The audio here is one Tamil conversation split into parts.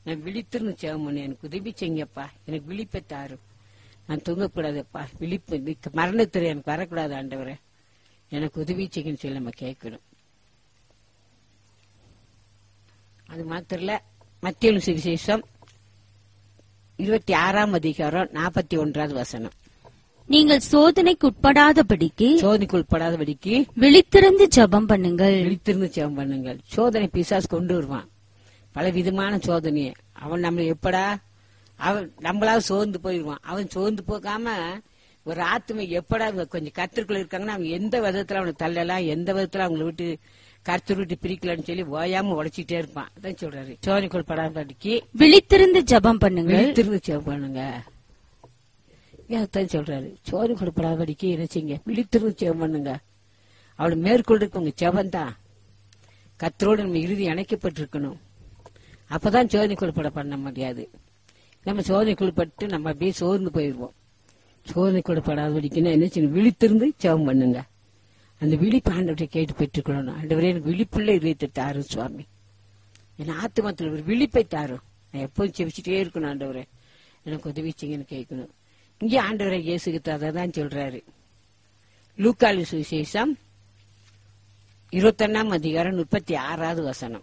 நான் விழித்திருந்து ஜெபம் பண்ணு எனக்கு உதவி செய்யுங்கப்பா எனக்கு விழிப்பை தாரு நான் தூங்கக்கூடாதுப்பா விழிப்பு மிக்க மரணத்தில் எனக்கு வரக்கூடாது ஆண்டவரே எனக்கு உதவி செய்யுன்னு சொல்லி நம்ம கேட்கணும் அது மாத்திரம் இல்ல மத்திய சுவிசேஷம் இருபத்தி ஆறாம் அதிகாரம் நாற்பத்தி ஒன்றாவது வசனம் நீங்கள் சோதனைக்கு உட்படாதபடிக்கு சோதனைக்கு உட்படாதபடிக்கு விழித்திருந்து ஜெபம் பண்ணுங்கள் விழித்திருந்து ஜெபம் பண்ணுங்கள் சோதனை பிசாஸ் கொண்டு வருவான் பல விதமான சோதனையை அவன் நம்மளை எப்படா அவன் நம்மளாவது சோர்ந்து போயிடுவான் அவன் சோர்ந்து போகாம ஒரு ஆத்மை எப்படா இவங்க கொஞ்சம் கத்திற்குள்ள இருக்காங்கன்னா அவங்க எந்த விதத்துல அவனை தள்ளலாம் எந்த விதத்துல அவங்கள விட்டு கருத்து விட்டு பிரிக்கலாம்னு சொல்லி ஓயாம உடைச்சிட்டே இருப்பான் அதான் சொல்றாரு சோதனைக்குள் படாதபடிக்கு விழித்திருந்து ஜெபம் பண்ணுங்கள் விழித்திருந்து ஜெபம் பண்ணுங்க அதான் சொல்றாரு சோறு கொடுப்படாதபடிக்கு என்ன செய்யுங்க விழித்திருந்து ஜெபம் பண்ணுங்க அவளை மேற்கொள்றதுக்கு உங்க ஜெபம் தான் கத்தரோடு நம்ம இறுதி இணைக்கப்பட்டிருக்கணும் அப்பதான் சோதனை கொள்பட பண்ண முடியாது நம்ம சோதனை கொள்பட்டு நம்ம அப்படியே சோர்ந்து போயிடுவோம் சோதனை கொள்படாதபடிக்குன்னா என்ன செய்யணும் விழித்திருந்து ஜெபம் பண்ணுங்க அந்த விழிப்பு ஆண்டவரை கேட்டு பெற்றுக்கொள்ளணும் ஆண்டவரே எனக்கு விழிப்புள்ள இதயத்தை தாரு சுவாமி என் ஆத்மத்தில் ஒரு விழிப்பை தாரும் நான் எப்போதும் செவிச்சுட்டே இருக்கணும் ஆண்டவரே எனக்கு உதவி செய்யுங்கன்னு கேட்கணும் இங்கே ஆண்டவரை இயேசுக்கு அதை தான் சொல்றாரு லூக்காலி சுவிசேஷம் இருபத்தொன்னாம் அதிகாரம் முப்பத்தி ஆறாவது வசனம்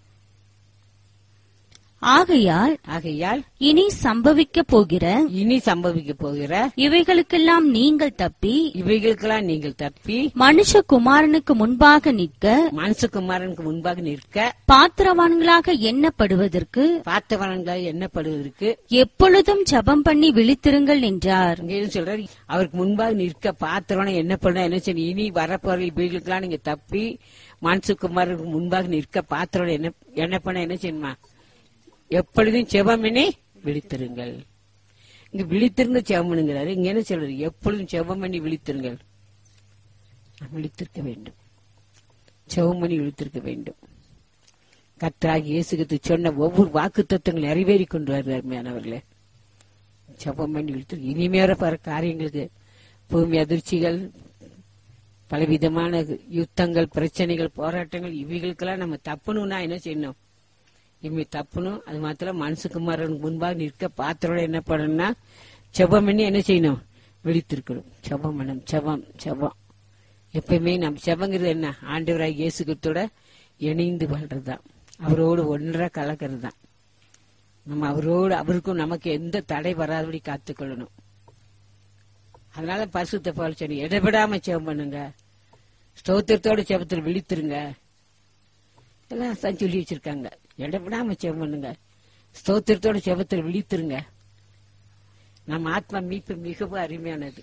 ஆகையால் ஆகையால் இனி சம்பவிக்க போகிற இனி சம்பவிக்க போகிற இவைகளுக்கெல்லாம் நீங்கள் தப்பி இவைகளுக்கெல்லாம் நீங்கள் தப்பி மனுஷகுமாரனுக்கு முன்பாக நிற்க மனசுக்குமாரனுக்கு முன்பாக நிற்க பாத்திரவான்களாக எண்ணப்படுவதற்கு பார்த்தவனங்களாக எண்ணப்படுவதற்கு எப்பொழுதும் ஜெபம் பண்ணி விழித்திருங்கள் என்றார் இங்க என்ன சொல்றாரு அவருக்கு முன்பாக நிற்க பாத்திரவன என்ன பண்ண என்ன செய்ய இனி வரப்போற இவைகளுக்கெல்லாம் நீங்க தப்பி மனசுக்குமாரனுக்கு முன்பாக நிற்க பாத்திரம் என்ன என்ன பண்ண என்ன செய்யணுமா எப்பொழுதும் செபமினே விழித்திருங்கள் இங்க விழித்திருந்து செவமனுங்கிறாரு இங்க என்ன சொல்றாரு எப்பொழுதும் செபம் பண்ணி விழித்திருங்கள் நாம் விழித்திருக்க வேண்டும் செவம் பண்ணி விழித்திருக்க வேண்டும் கர்த்தராகி இயேசுக்கு சொன்ன ஒவ்வொரு வாக்கு தத்துவங்கள் நிறைவேறி கொண்டு வருவார் அருமையானவர்களே ஜெபம் பண்ணி விழித்து இனிமேற பல காரியங்களுக்கு பூமி அதிர்ச்சிகள் பலவிதமான யுத்தங்கள் பிரச்சனைகள் போராட்டங்கள் இவைகளுக்கெல்லாம் நம்ம தப்பணும்னா என்ன செய்யணும் இனிமே தப்பணும் அது மாத்திரம் மனசுக்குமாரனுக்கு முன்பாக நிற்க பாத்திரோட என்ன பண்ணணும்னா செபம் பண்ணி என்ன செய்யணும் விழித்திருக்கணும் செபம் பண்ணணும் செபம் செபம் எப்பயுமே நம்ம செபங்கிறது என்ன ஆண்டவராய் இயேசு கிறிஸ்துவோட இணைந்து வாழ்றதுதான் அவரோடு ஒன்றா கலக்கிறது தான் நம்ம அவரோடு அவருக்கும் நமக்கு எந்த தடை வராதபடி காத்துக்கொள்ளணும் அதனால பரிசுத்த பால் சொன்னி இடைவிடாம செபம் பண்ணுங்க ஸ்தோத்திரத்தோட செபத்தில் விழித்திருங்க எல்லாம் தான் சொல்லி வச்சிருக்காங்க இடைவிடாம செபம் பண்ணுங்க ஸ்தோத்திரத்தோட செபத்தில் விழித்திருங்க நம்ம ஆத்மா மீட்பு மிகவும் அருமையானது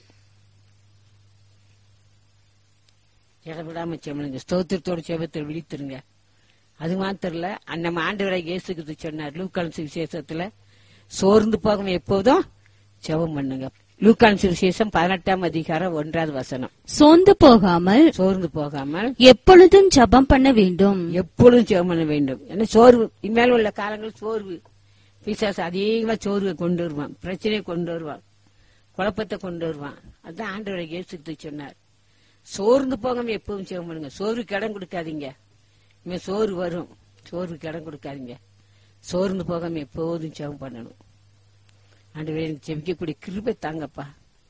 இடைவிடாம செபம் பண்ணுங்க ஸ்தோத்திரத்தோட செபத்தில் விழித்திருங்க அது மாத்திரம் இல்ல நம்ம ஆண்டவரை இயேசுக்கு சொன்னார் லூக்கான் சுவிசேஷத்துல சோர்ந்து போகாம எப்போதும் செபம் பண்ணுங்க லூக்கான் சுவிசேஷம் பதினெட்டாம் அதிகாரம் ஒன்றாவது வசனம் சோர்ந்து போகாமல் சோர்ந்து போகாமல் எப்பொழுதும் ஜெபம் பண்ண வேண்டும் எப்பொழுதும் ஜெபம் பண்ண வேண்டும் ஏன்னா சோர்வு இனிமேல் உள்ள காலங்கள் சோர்வு பிசாசு அதிகமா சோர்வை கொண்டு வருவான் பிரச்சனையை கொண்டு வருவான் குழப்பத்தை கொண்டு வருவான் அதான் ஆண்டவரை இயேசுக்கு சொன்னார் சோர்ந்து போகாம எப்பவும் ஜெபம் பண்ணுங்க சோர்வுக்கு இடம் கொடுக்காதீங்க இனிமே சோறு வரும் சோர்வுக்கு இடம் கொடுக்காதீங்க சோர்ந்து போகாம எப்போதும் ஜெபம் பண்ணணும் ஆண்டவரே எனக்கு ஜெபிக்கக்கூடிய கிருபை தாங்கப்பா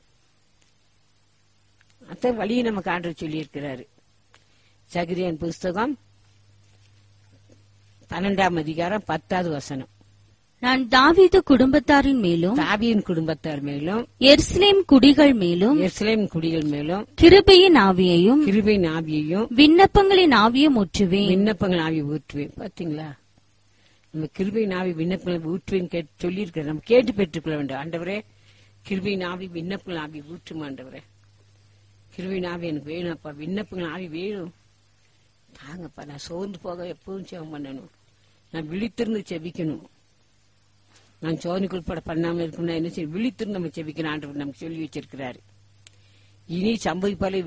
அதான் வழியை நமக்கு ஆண்டவர் சொல்லி இருக்கிறாரு சகிரியன் புஸ்தகம் பன்னெண்டாம் அதிகாரம் பத்தாவது வசனம் நான் தாவீது குடும்பத்தாரின் மேலும் தாவியின் குடும்பத்தார் மேலும் எருசலேம் குடிகள் மேலும் எருசலேம் குடிகள் மேலும் கிருபையின் ஆவியையும் கிருபை ஆவியையும் விண்ணப்பங்களின் ஆவியும் ஊற்றுவேன் விண்ணப்பங்கள் ஆவி ஊற்றுவேன் பாத்தீங்களா நம்ம கிருபை ஆவி விண்ணப்பங்கள் ஊற்றுவேன் கேட்டு சொல்லியிருக்கிறோம் நம்ம கேட்டு பெற்றுக்கொள்ள வேண்டும் ஆண்டவரே கிருபை ஆவி விண்ணப்பங்கள் ஆவி ஊற்றும் ஆண்டவரே கிருபை ஆவி எனக்கு வேணும்ப்பா விண்ணப்பங்கள் ஆவி வேணும் தாங்கப்பா நான் சோர்ந்து போக எப்பவும் ஜெபம் பண்ணணும் நான் விழித்திருந்து செபிக்கணும் நான் சோதனைக்கு உட்பட பண்ணாம இருக்கணும்னா என்ன செய்ய விழித்திருந்து நம்ம செபிக்கணும் ஆண்டவர் நமக்கு சொல்லி வச்சிருக்கிறாரு இனி சம்பவிப்பாலே